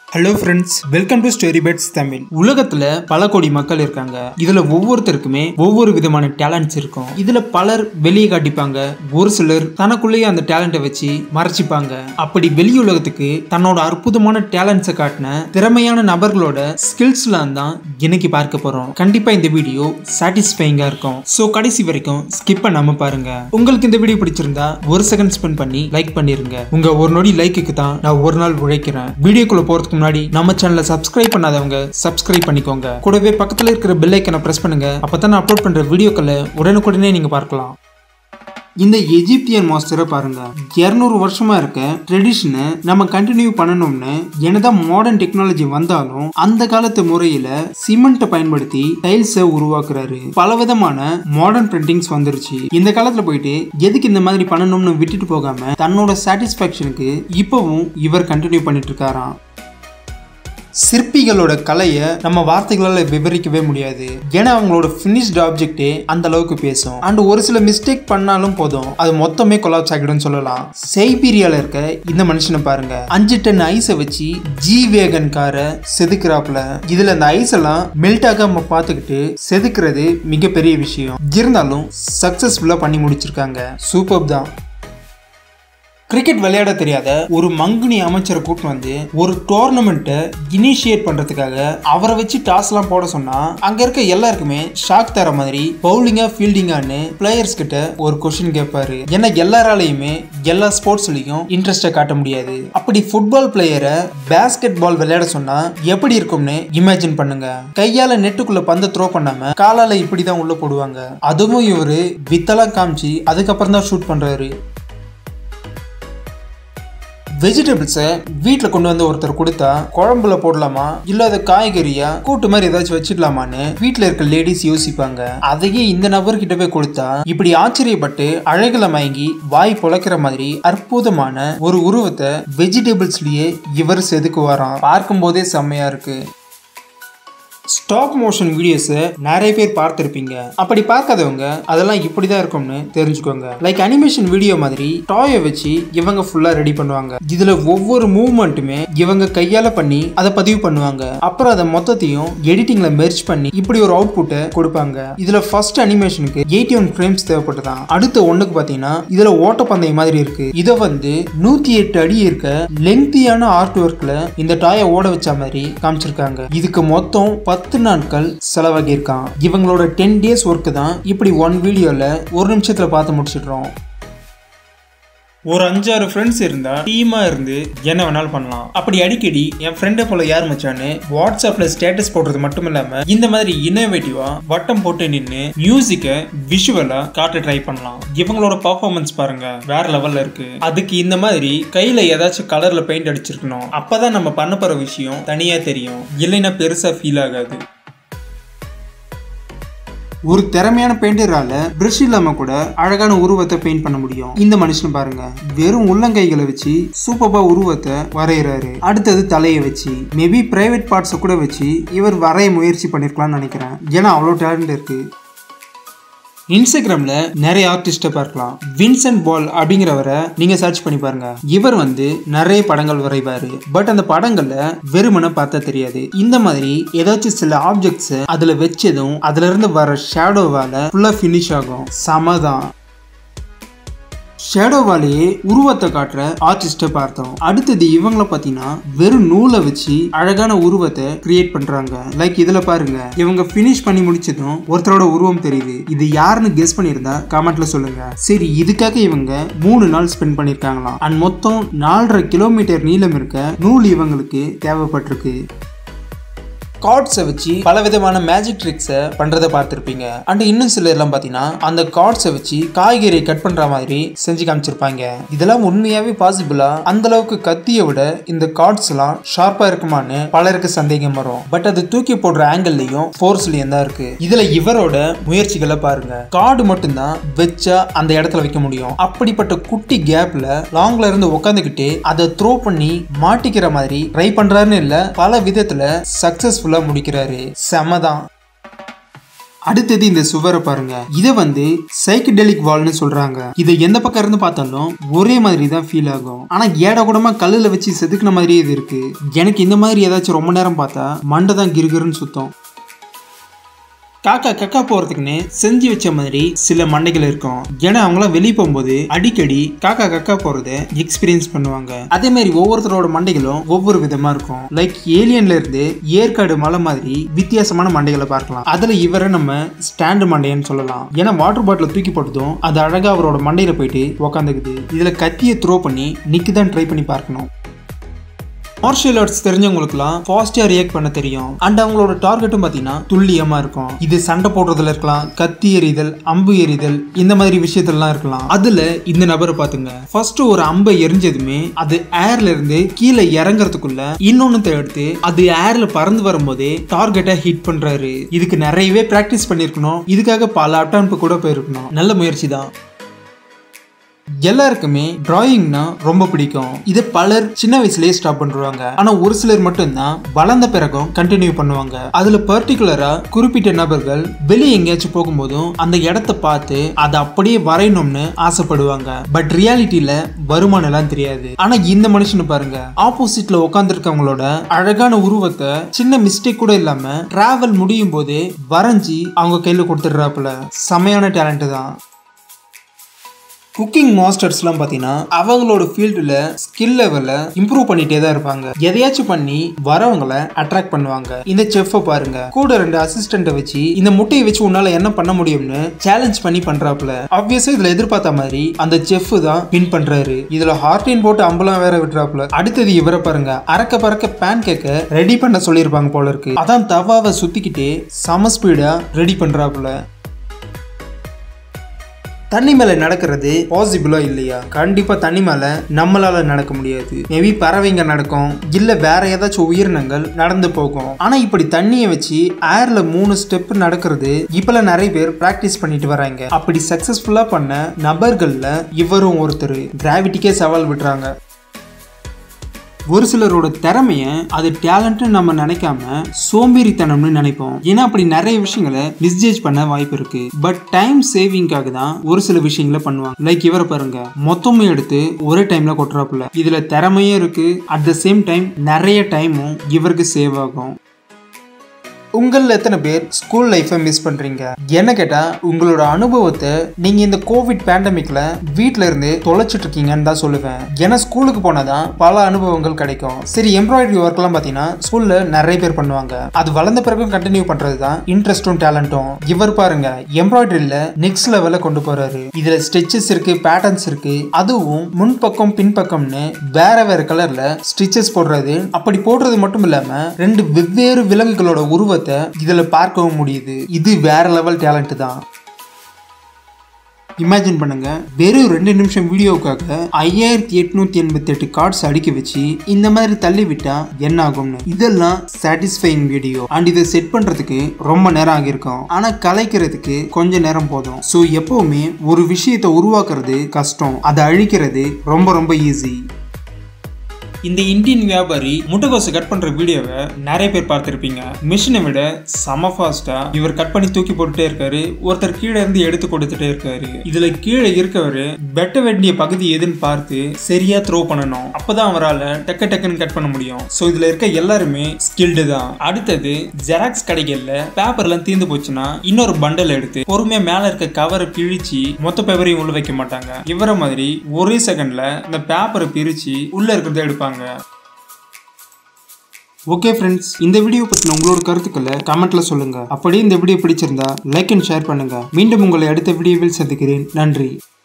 hello friends welcome to story pets Tamil உலகத்துல பல கோடி மக்கள் இருக்காங்க இதுல ஒவ்வொருத்தருக்குமே ஒவ்வொரு விதமான டேலண்ட்ஸ் இருக்கும் இதுல பலர் வெளியே காட்டிப்பாங்க ஒரு சிலர் தனக்குள்ளேயே அந்த டேலண்ட்டை வச்சு மறைச்சிப்பாங்க அப்படி வெளி உலகத்துக்கு தன்னோட அற்புதமான டேலண்ட்ஸை காட்டின திறமையான நபர்களோட ஸ்கில்ஸ்லாம் தான் இன்னைக்கு பார்க்க போறோம் கண்டிப்பா இந்த வீடியோ சாட்டிஸ்ஃபைங்கா இருக்கும் ஸோ கடைசி வரைக்கும் ஸ்கிப் பண்ணாம பாருங்க உங்களுக்கு இந்த வீடியோ பிடிச்சிருந்தா ஒரு செகண்ட் ஸ்பெண்ட் பண்ணி லைக் பண்ணிருங்க உங்க ஒரு நொடி லைக்குக்கு தான் நான் ஒரு நாள் உழைக்கிறேன் வீடியோக்குள்ள போறதுக்கு முன்னாடி நம்ம சேனலை சப்ஸ்கிரைப் பண்ணாதவங்க சப்ஸ்கிரைப் பண்ணிக்கோங்க கூடவே பக்கத்துல இருக்கிற பெல் ஐக்கனை பிரஸ் பண்ணுங்க அப்பதான் நான் அப்லோட் பண்ற வீடியோக்களை உடனுக்குடனே நீங்க பார்க்கலாம் இந்த எஜிப்தியன் மாஸ்டரை பாருங்க இருநூறு வருஷமா இருக்க ட்ரெடிஷனை நம்ம கண்டினியூ பண்ணணும்னு என்னதான் மாடர்ன் டெக்னாலஜி வந்தாலும் அந்த காலத்து முறையில சிமெண்ட்டை பயன்படுத்தி டைல்ஸை உருவாக்குறாரு பல விதமான மாடர்ன் பிரிண்டிங்ஸ் வந்துருச்சு இந்த காலத்துல போயிட்டு எதுக்கு இந்த மாதிரி பண்ணணும்னு விட்டுட்டு போகாம தன்னோட சாட்டிஸ்பாக்சனுக்கு இப்பவும் இவர் கண்டினியூ பண்ணிட்டு இருக்காராம் சிற்பிகளோட கலையை நம்ம வார்த்தைகளால் விவரிக்கவே முடியாது ஏன்னா அவங்களோட ஃபினிஷ்டு ஆப்ஜெக்டே அந்த அளவுக்கு பேசும் அண்ட் ஒரு சில மிஸ்டேக் பண்ணாலும் போதும் அது மொத்தமே கொலாப்ஸ் ஆகிடும் சொல்லலாம் சைபீரியால இருக்க இந்த மனுஷனை பாருங்க அஞ்சு டன் ஐஸை வச்சு ஜி வேகன் காரை செதுக்குறாப்புல இதுல அந்த ஐஸ் எல்லாம் மெல்ட் ஆகாம பார்த்துக்கிட்டு செதுக்குறது மிகப்பெரிய விஷயம் இருந்தாலும் சக்சஸ்ஃபுல்லா பண்ணி முடிச்சிருக்காங்க சூப்பர் தான் கிரிக்கெட் விளையாட தெரியாத ஒரு மங்குனி அமைச்சரை கூட்டு வந்து ஒரு டோர்னமெண்ட்டை இனிஷியேட் பண்றதுக்காக அவரை வச்சு டாஸ்லாம் போட சொன்னா அங்க இருக்க எல்லாருக்குமே ஷாக் தர மாதிரி பவுலிங்கா ஃபீல்டிங்கான்னு பிளேயர்ஸ் கிட்ட ஒரு கொஸ்டின் கேட்பாரு ஏன்னா எல்லாராலையுமே எல்லா ஸ்போர்ட்ஸ்லயும் இன்ட்ரெஸ்டை காட்ட முடியாது அப்படி ஃபுட்பால் பிளேயரை பேஸ்கெட் பால் விளையாட சொன்னா எப்படி இருக்கும்னு இமேஜின் பண்ணுங்க கையால நெட்டுக்குள்ள பந்து த்ரோ பண்ணாம காலால இப்படிதான் உள்ள போடுவாங்க அதுவும் இவரு வித்தெல்லாம் காமிச்சு அதுக்கப்புறம் தான் ஷூட் பண்றாரு வெஜிடபிள்ஸை வீட்டில் கொண்டு வந்து ஒருத்தர் கொடுத்தா குழம்புல போடலாமா இல்ல அதை காய்கறியா கூட்டு மாதிரி ஏதாச்சும் வச்சிடலாமான்னு வீட்டில் இருக்க லேடிஸ் யோசிப்பாங்க அதையே இந்த நபர்கிட்ட போய் கொடுத்தா இப்படி ஆச்சரியப்பட்டு அழகுல மயங்கி வாய் பொழைக்கிற மாதிரி அற்புதமான ஒரு உருவத்தை வெஜிடபிள்ஸ்லயே இவர் செதுக்குவாராம் பார்க்கும் போதே செம்மையா இருக்கு ஸ்டாப் மோஷன் வீடியோஸை நிறைய பேர் பார்த்துருப்பீங்க அப்படி பார்க்காதவங்க அதெல்லாம் இப்படி தான் இருக்கும்னு தெரிஞ்சுக்கோங்க லைக் அனிமேஷன் வீடியோ மாதிரி டாயை வச்சு இவங்க ஃபுல்லாக ரெடி பண்ணுவாங்க இதில் ஒவ்வொரு மூவ்மெண்ட்டுமே இவங்க கையால் பண்ணி அதை பதிவு பண்ணுவாங்க அப்புறம் அதை மொத்தத்தையும் எடிட்டிங்கில் மெர்ச் பண்ணி இப்படி ஒரு அவுட்புட்டை கொடுப்பாங்க இதில் ஃபர்ஸ்ட் அனிமேஷனுக்கு எயிட்டி ஒன் ஃப்ரேம்ஸ் தேவைப்பட்டதான் அடுத்த ஒன்றுக்கு பார்த்தீங்கன்னா இதில் ஓட்டப்பந்தயம் மாதிரி இருக்கு இதை வந்து நூற்றி எட்டு அடி இருக்க லெங்க்தியான ஆர்ட் ஒர்க்கில் இந்த டாயை ஓட வச்ச மாதிரி காமிச்சிருக்காங்க இதுக்கு மொத்தம் பத்து நாட்கள் செலவாகியிருக்கான் இவங்களோட டென் டேஸ் ஒர்க்கு தான் இப்படி ஒன் வீடியோவில் ஒரு நிமிஷத்தில் பார்த்து முடிச்சிடுறோம் ஒரு அஞ்சாறு ஃப்ரெண்ட்ஸ் இருந்தா டீமா இருந்து என்ன வேணாலும் பண்ணலாம் அப்படி அடிக்கடி என் ஃப்ரெண்டை போல யார் மச்சான்னு வாட்ஸ்அப்ல ஸ்டேட்டஸ் போடுறது மட்டும் இல்லாம இந்த மாதிரி இன்னோவேட்டிவா வட்டம் போட்டு நின்று மியூசிக்கை விஷுவலா காட்ட ட்ரை பண்ணலாம் இவங்களோட பர்ஃபார்மன்ஸ் பாருங்க வேற லெவல்ல இருக்கு அதுக்கு இந்த மாதிரி கையில ஏதாச்சும் கலர்ல பெயிண்ட் அடிச்சிருக்கணும் அப்பதான் நம்ம பண்ண போற விஷயம் தனியா தெரியும் இல்லைன்னா பெருசா ஃபீல் ஆகாது ஒரு திறமையான பெயிண்டரால பிரஷ் இல்லாம கூட அழகான உருவத்தை பெயிண்ட் பண்ண முடியும் இந்த மனுஷன் பாருங்க வெறும் உள்ளங்கைகளை வச்சு சூப்பர்பா உருவத்தை வரைகிறாரு அடுத்தது தலையை வச்சு மேபி பிரைவேட் பார்ட்ஸை கூட வச்சு இவர் வரைய முயற்சி பண்ணிருக்கலாம்னு நினைக்கிறேன் ஏன்னா அவ்வளோ டேலண்ட் இருக்கு இன்ஸ்டாகிராம்ல நிறைய ஆர்டிஸ்ட்டை பார்க்கலாம் வின்சென்ட் பால் அப்படிங்கிறவரை நீங்க சர்ச் பண்ணி பாருங்க இவர் வந்து நிறைய படங்கள் வரைவாரு பட் அந்த படங்கள்ல வெறுமனை பார்த்தா தெரியாது இந்த மாதிரி ஏதாச்சும் சில ஆப்ஜெக்ட்ஸ் அதுல வச்சதும் அதுல இருந்து வர ஷேடோவால ஃபுல்லா ஃபினிஷ் ஆகும் சமதான் ஷேடோவாலேயே உருவத்தை காட்டுற ஆர்டிஸ்ட்டை பார்த்தோம் அடுத்தது இவங்கள பார்த்தீங்கன்னா வெறும் நூலை வச்சு அழகான உருவத்தை கிரியேட் பண்றாங்க லைக் இதுல பாருங்க இவங்க ஃபினிஷ் பண்ணி முடிச்சதும் ஒருத்தரோட உருவம் தெரியுது இது யாருன்னு கெஸ் பண்ணியிருந்தா கமெண்ட்ல சொல்லுங்க சரி இதுக்காக இவங்க மூணு நாள் ஸ்பெண்ட் பண்ணிருக்காங்களாம் அண்ட் மொத்தம் நாலரை கிலோமீட்டர் நீளம் இருக்க நூல் இவங்களுக்கு தேவைப்பட்டிருக்கு கார்ட்ஸை வச்சு பல விதமான மேஜிக் ட்ரிக்ஸை பண்றதை பார்த்துருப்பீங்க அண்ட் இன்னும் சில எல்லாம் பார்த்தீங்கன்னா அந்த கார்ட்ஸை வச்சு காய்கறியை கட் பண்ற மாதிரி செஞ்சு காமிச்சிருப்பாங்க இதெல்லாம் உண்மையாவே பாசிபிளா அந்த அளவுக்கு கத்தியை விட இந்த கார்ட்ஸ் எல்லாம் ஷார்ப்பா இருக்குமான்னு பலருக்கு சந்தேகம் வரும் பட் அது தூக்கி போடுற ஆங்கிள்லயும் ஃபோர்ஸ்லயும் தான் இருக்கு இதுல இவரோட முயற்சிகளை பாருங்க கார்டு மட்டும்தான் வச்சா அந்த இடத்துல வைக்க முடியும் அப்படிப்பட்ட குட்டி கேப்ல லாங்ல இருந்து உட்காந்துக்கிட்டு அதை த்ரோ பண்ணி மாட்டிக்கிற மாதிரி ட்ரை பண்றாருன்னு இல்ல பல விதத்துல சக்சஸ்ஃபுல்லா முடிக்கிறாரு செமதான் அடுத்தது இந்த சுவரை பாருங்க இதை வந்து சைக்கடெலிக் வால்னு சொல்றாங்க இதை எந்த பக்கம் இருந்து பார்த்தாலும் ஒரே மாதிரி தான் ஃபீல் ஆகும் ஆனா ஏட கூடமா கல்லுல வச்சு செதுக்குன மாதிரியே இது இருக்கு எனக்கு இந்த மாதிரி ஏதாச்சும் ரொம்ப நேரம் பார்த்தா மண்டை தான் கிருகிருன்னு சுத்தம் காக்கா கக்கா போறதுக்குன்னு செஞ்சு வச்ச மாதிரி சில மண்டைகள் இருக்கும் ஏன்னா அவங்களாம் வெளியே போகும்போது அடிக்கடி காக்கா கக்கா போறத எக்ஸ்பீரியன்ஸ் பண்ணுவாங்க அதே மாதிரி ஒவ்வொருத்தரோட மண்டைகளும் ஒவ்வொரு விதமா இருக்கும் லைக் ஏலியன்ல இருந்து ஏற்காடு மலை மாதிரி வித்தியாசமான மண்டைகளை பார்க்கலாம் அதுல இவரை நம்ம ஸ்டாண்டு மண்டையன்னு சொல்லலாம் ஏன்னா வாட்டர் பாட்டில தூக்கி போட்டதும் அது அழகா அவரோட மண்டையில போயிட்டு உக்காந்துக்குது இதுல கத்தியை த்ரோ பண்ணி நிக்கு தான் ட்ரை பண்ணி பார்க்கணும் மார்ஷியல் ஆர்ட்ஸ் தெரிஞ்சவங்களுக்குலாம் ஃபாஸ்டா ரியாக்ட் பண்ண தெரியும் அண்ட் அவங்களோட டார்கெட்டும் பார்த்தீங்கன்னா துல்லியமா இருக்கும் இது சண்டை போடுறதுல இருக்கலாம் கத்தி எறிதல் அம்பு எறிதல் இந்த மாதிரி விஷயத்தெல்லாம் இருக்கலாம் அதுல இந்த நபரை பாத்துங்க ஃபர்ஸ்ட் ஒரு அம்பை எரிஞ்சதுமே அது ஏர்ல இருந்து கீழே இறங்குறதுக்குள்ள இன்னொன்னு எடுத்து அது ஏர்ல பறந்து வரும்போதே டார்கெட்டை ஹிட் பண்றாரு இதுக்கு நிறையவே பிராக்டிஸ் பண்ணிருக்கணும் இதுக்காக பல அட்டம்ப் கூட போயிருக்கணும் நல்ல முயற்சி தான் எல்லாருக்குமே டிராயிங்னா ரொம்ப பிடிக்கும் இதை பலர் சின்ன வயசுலயே ஸ்டாப் பண்ணுவாங்க ஆனா ஒரு சிலர் மட்டும்தான் வளர்ந்த பிறகும் கண்டினியூ பண்ணுவாங்க அதுல பர்டிகுலரா குறிப்பிட்ட நபர்கள் வெளியே எங்கேயாச்சும் போகும்போதும் அந்த இடத்த பார்த்து அதை அப்படியே வரையணும்னு ஆசைப்படுவாங்க பட் ரியாலிட்டியில வருமானம் எல்லாம் தெரியாது ஆனா இந்த மனுஷனை பாருங்க ஆப்போசிட்ல உட்காந்துருக்கவங்களோட அழகான உருவத்தை சின்ன மிஸ்டேக் கூட இல்லாம டிராவல் முடியும் போதே வரைஞ்சி அவங்க கையில கொடுத்துடுறாப்புல செமையான டேலண்ட் தான் குக்கிங் மாஸ்டர்ஸ்லாம் பார்த்தீங்கன்னா அவங்களோட ஃபீல்டில் ஸ்கில் லெவலில் இம்ப்ரூவ் பண்ணிட்டே தான் இருப்பாங்க எதையாச்சும் பண்ணி வரவங்களை அட்ராக்ட் பண்ணுவாங்க இந்த செஃப்பை பாருங்க கூட ரெண்டு அசிஸ்டண்ட்டை வச்சு இந்த முட்டையை வச்சு உன்னால என்ன பண்ண முடியும்னு சேலஞ்ச் பண்ணி பண்றாப்புல ஆப்வியஸா இதுல எதிர்பார்த்த மாதிரி அந்த செஃப் தான் வின் பண்றாரு இதுல ஹார்டின் போட்டு அம்பலம் வேற விட்டுறாப்புல அடுத்தது இவரை பாருங்க அறக்க பறக்க பேன் கேக்க ரெடி பண்ண சொல்லியிருப்பாங்க போல இருக்கு அதான் தவாவை சுத்திக்கிட்டே சம ஸ்பீடா ரெடி பண்றாப்புல தண்ணி மேல நடக்கிறது பாசிபிளா இல்லையா கண்டிப்பா தண்ணி மேல நம்மளால நடக்க முடியாது மேபி பறவைங்க நடக்கும் இல்ல வேற ஏதாச்சும் உயிரினங்கள் நடந்து போகும் ஆனா இப்படி தண்ணியை வச்சு ஏர்ல மூணு ஸ்டெப் நடக்கிறது இப்பெல்லாம் நிறைய பேர் பிராக்டிஸ் பண்ணிட்டு வராங்க அப்படி சக்சஸ்ஃபுல்லா பண்ண நபர்கள்ல இவரும் ஒருத்தர் கிராவிட்டிக்கே சவால் விடுறாங்க ஒரு சிலரோட திறமைய அது டேலண்ட்னு நம்ம நினைக்காம சோம்பேறித்தனம்னு நினைப்போம் ஏன்னா அப்படி நிறைய விஷயங்களை மிஸ்ஜேஜ் பண்ண வாய்ப்பு இருக்கு பட் டைம் சேவிங்காக தான் ஒரு சில விஷயங்களை பண்ணுவாங்க லைக் இவரை பாருங்க மொத்தமும் எடுத்து ஒரே டைம்ல கொட்டுறாப்புல இதுல திறமையும் இருக்கு அட் த சேம் டைம் நிறைய டைமும் இவருக்கு சேவ் ஆகும் உங்களில் எத்தனை பேர் ஸ்கூல் லைஃப்பை மிஸ் பண்ணுறீங்க என்ன கேட்டால் உங்களோட அனுபவத்தை நீங்கள் இந்த கோவிட் பேண்டமிக்கில் வீட்டில் இருந்து தொலைச்சிட்டு இருக்கீங்கன்னு தான் சொல்லுவேன் ஏன்னா ஸ்கூலுக்கு போனால் தான் பல அனுபவங்கள் கிடைக்கும் சரி எம்ப்ராய்டரி ஒர்க்லாம் பார்த்தீங்கன்னா ஸ்கூலில் நிறைய பேர் பண்ணுவாங்க அது வளர்ந்த பிறகும் கண்டினியூ பண்ணுறது தான் இன்ட்ரெஸ்ட்டும் டேலண்ட்டும் இவர் பாருங்க எம்ப்ராய்டரியில் நெக்ஸ்ட் லெவலில் கொண்டு போகிறாரு இதில் ஸ்டிச்சஸ் இருக்கு பேட்டர்ன்ஸ் இருக்கு அதுவும் முன்பக்கம் பின்பக்கம்னு வேற வேற கலர்ல ஸ்டிச்சஸ் போடுறது அப்படி போடுறது மட்டும் இல்லாம ரெண்டு வெவ்வேறு விலங்குகளோட உருவத்தை இதுல பார்க்கவும் முடியுது இது வேற லெவல் டேலண்ட் தான் இமேஜின் பண்ணுங்க வெறும் ரெண்டு நிமிஷம் வீடியோவுக்காக ஐயாயிரத்தி எட்நூத்தி எண்பத்தி எட்டு கார்ட்ஸ் அடுக்கி வச்சு இந்த மாதிரி தள்ளி விட்டா என்ன ஆகும்னு இதெல்லாம் சாட்டிஸ்ஃபைங் வீடியோ அண்ட் இதை செட் பண்றதுக்கு ரொம்ப நேரம் ஆகியிருக்கும் ஆனா கலைக்கிறதுக்கு கொஞ்ச நேரம் போதும் ஸோ எப்பவுமே ஒரு விஷயத்தை உருவாக்குறது கஷ்டம் அதை அழிக்கிறது ரொம்ப ரொம்ப ஈஸி இந்த இந்தியன் வியாபாரி முட்டைகோசை கட் பண்ற வீடியோவை நிறைய பேர் பார்த்திருப்பீங்க மிஷினை விட செம ஃபாஸ்டா இவர் கட் பண்ணி தூக்கி போட்டுட்டே இருக்காரு ஒருத்தர் கீழே இருந்து எடுத்து கொடுத்துட்டே இருக்காரு இதுல கீழே இருக்கவரு வெட்ட வேண்டிய பகுதி எதுன்னு பார்த்து சரியா த்ரோ பண்ணணும் அப்பதான் அவரால் டக்கு டக்குன்னு கட் பண்ண முடியும் ஸோ இதுல இருக்க எல்லாருமே ஸ்கில்டு தான் அடுத்தது ஜெராக்ஸ் கடைகள்ல பேப்பர்லாம் தீர்ந்து போச்சுன்னா இன்னொரு பண்டல் எடுத்து பொறுமையா மேல இருக்க கவரை கிழிச்சு மொத்த பேப்பரையும் உள்ள வைக்க மாட்டாங்க இவரை மாதிரி ஒரே செகண்ட்ல இந்த பேப்பரை பிரிச்சு உள்ள இருக்கிறத எடுப்பாங்க ஓகே ஃப்ரெண்ட்ஸ் இந்த வீடியோ பற்றின உங்களோட கருத்துக்களை கமெண்ட்ல சொல்லுங்க அப்படியே இந்த வீடியோ பிடிச்சிருந்தா லைக் அண்ட் ஷேர் பண்ணுங்க மீண்டும் உங்களை அடுத்த வீடியோவில் சந்திக்கிறேன் நன்றி